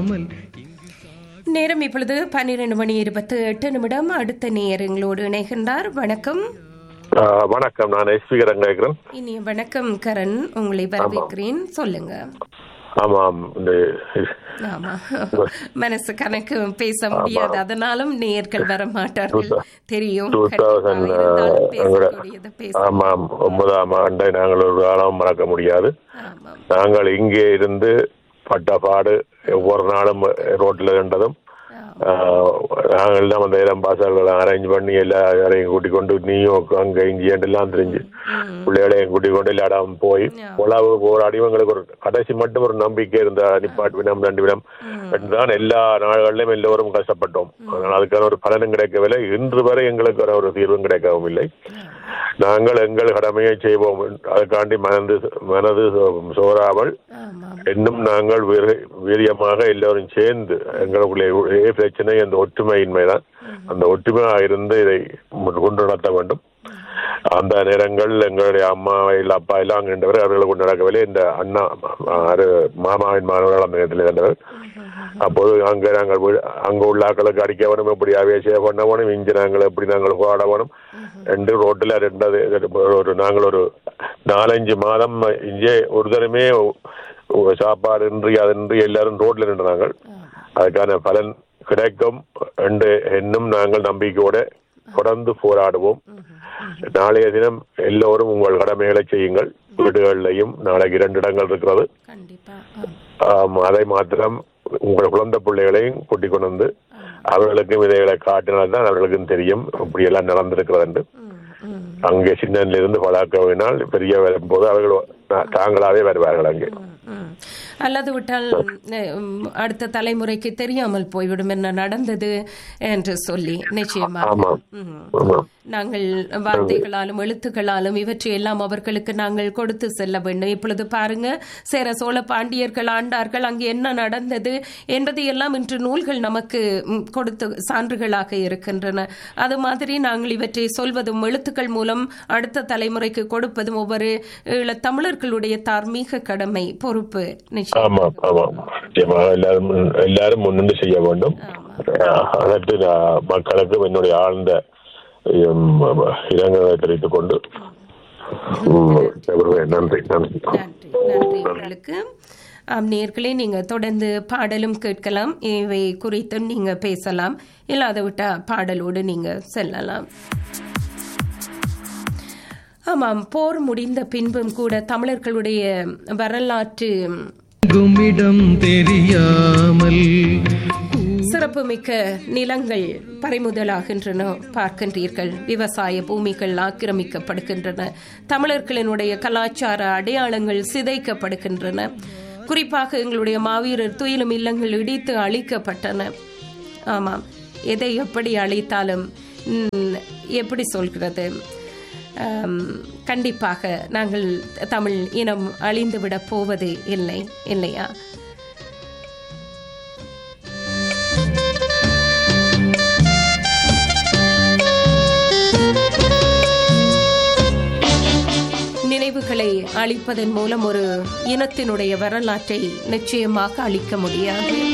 நேரம் இப்பொழுது பன்னிரண்டு மணி இருபத்தி எட்டு நிமிடம் அடுத்த நேர் எங்களோடு இணைகின்றார் வணக்கம் ஆ, வணக்கம் நான் எஸ்பி கரன் கேட்கிறேன் இனிய வணக்கம் கரண் உங்களை வரவேற்கிறேன் சொல்லுங்க ஆமாம் இந்த ஆமா மனசு கணக்கு பேச முடியாது அதனாலும் நேர்கள் வர மாட்டார்கள் தெரியும் டூ கண்டிப்பா. தௌசண்ட் இருந்தாலும் பேசக்கூடியதை பேச ஆமாம் ஒன்பதாம் ஆண்டை நாங்கள் ஒரு காலம் மறக்க முடியாது ஆமாம் நாங்கள் இங்கே இருந்து பட்ட பாடு ஒவ்வொரு நாளும் ரோட்டில் கண்டதும் ஆ, நாங்கள் தான் அந்த இடம் பாசல்களை அரேஞ்ச் பண்ணி எல்லாரையும் கூட்டிக் கொண்டு நீயும் அங்க இங்கேண்டு எல்லாம் தெரிஞ்சு பிள்ளைகளையும் கூட்டிக் கொண்டு எல்லா இடம் போய் உழவு போராடி எங்களுக்கு ஒரு கடைசி மட்டும் ஒரு நம்பிக்கை இருந்த நிப்பாட்டு வினம் ரெண்டு வினம் தான் எல்லா நாடுகளிலும் எல்லோரும் கஷ்டப்பட்டோம் அதனால் அதுக்கான ஒரு பலனும் கிடைக்கவில்லை இன்று வரை எங்களுக்கு ஒரு தீர்வும் கிடைக்கவும் இல்லை நாங்கள் எங்கள் கடமையை செய்வோம் அதுக்காண்டி மனது மனது சோறாமல் ஆமாம் இன்னும் நாங்கள் வீர- வீரியமாக எல்லோரும் சேர்ந்து எங்களுக்குள்ளே ஒரே பிரச்சனை அந்த ஒற்றுமையின்மைதான் அந்த ஒற்றுமையாக இருந்து இதை மு- கொண்டு நடத்த வேண்டும் அந்த நேரங்கள் எங்களுடைய அம்மா இல்ல அப்பா எல்லாம் அங்கே இருந்தவர் அவர்களை கொண்டு நடக்கவில்லை இந்த அண்ணா ஆறு மாமாவின் மாணவர்கள் அந்த நேரத்தில் இருந்தவர் அப்போது அங்கே நாங்கள் வீ- அங்க உள்ள ஆக்களுக்கு அடிக்க வேணும் எப்படி அவேசிய பண்ண வேணும் இங்கே நாங்கள் எப்படி நாங்கள் போராட வேணும் ரெண்டு ரோட்டில் ரெண்டாவது ஒரு நாங்கள் ஒரு நாலஞ்சு மாதம் இங்கே ஒரு தரமே சாப்பாடு இன்றி அதின்றி எல்லாரும் ரோட்ல நின்றாங்க அதுக்கான பலன் கிடைக்கும் என்று இன்னும் நாங்கள் நம்பிக்கையோட தொடர்ந்து போராடுவோம் நாளைய தினம் எல்லோரும் உங்கள் கடமைகளை செய்யுங்கள் வீடுகளிலையும் நாளைக்கு இரண்டு இடங்கள் இருக்கிறது கண்டிப்பா ஆம். ஆம், அதை மாத்திரம் உங்கள் குழந்தை பிள்ளைகளையும் கூட்டிக் கொண்டு வந்து அவர்களுக்கும் இதைகளை காட்டினால்தான் அவர்களுக்கும் தெரியும் இப்படி எல்லாம் நடந்திருக்கிறது என்று ம், ம், அங்கே சின்னதிலிருந்து பழக்கவினால் பெரிய வரும்போது அவர்கள் தா- தாங்களாவே வருவார்கள் அங்கே ம், ம். அல்லது விட்டால் ம், அடுத்த தலைமுறைக்கு தெரியாமல் போய்விடும் என்ன நடந்தது என்று சொல்லி நிச்சயமாக ஆமாம் ம். ஆமாம் நாங்கள் வார்த்தைகளாலும் எழுத்துக்களாலும் இவற்றையெல்லாம் அவர்களுக்கு நாங்கள் கொடுத்து செல்ல வேண்டும் இப்பொழுது பாருங்க சேர சோழ பாண்டியர்கள் ஆண்டார்கள் அங்கே என்ன நடந்தது என்பதை எல்லாம் இன்று நூல்கள் நமக்கு ம், கொடுத்து சான்றுகளாக இருக்கின்றன அது மாதிரி நாங்கள் இவற்றை சொல்வதும் எழுத்துக்கள் மூலம் அடுத்த தலைமுறைக்கு கொடுப்பதும் ஒவ்வொரு ஈழத் தமிழர்களுடைய தார்மீக கடமை பொறுப்பு நிச்சயம் ஆமாம் ஆமாம் நிச்சயமாக எல்லாரும் முன்- எல்லாரும் முன்னின்று செய்ய வேண்டும் அஹ், அதற்கு நான் மக்களுக்கும் என்னுடைய ஆழ்ந்த உம், இரங்கலை தெரிவித்துக் கொண்டு உம், விடைபெறுகிறேன். நன்றி நன்றி நன்றி நன்றி உங்களுக்கு ஆம் நேர்களே நீங்க தொடர்ந்து பாடலும் கேட்கலாம் இவை குறித்தும் நீங்க பேசலாம் இல்லாத விட்டா பாடலோடு நீங்க செல்லலாம் ஆமாம் போர் முடிந்த பின்பும் கூட தமிழர்களுடைய வரலாற்று குமிடம் தெரியாமல் சிறப்புமிக்க நிலங்கள் பறிமுதலாகின்றன பார்க்கின்றீர்கள் விவசாய பூமிகள் ஆக்கிரமிக்கப்படுகின்றன தமிழர்களினுடைய கலாச்சார அடையாளங்கள் சிதைக்கப்படுகின்றன குறிப்பாக எங்களுடைய மாவீரர் துயிலும் இல்லங்கள் இடித்து அழிக்கப்பட்டன ஆமாம் எதை எப்படி அழித்தாலும் ம், எப்படி சொல்கிறது ஆம், கண்டிப்பாக நாங்கள் தமிழ் இனம் அழிந்துவிடப் போவது இல்லை இல்லையா நினைவுகளை அழிப்பதன் மூலம் ஒரு இனத்தினுடைய வரலாற்றை நிச்சயமாக அழிக்க முடியாது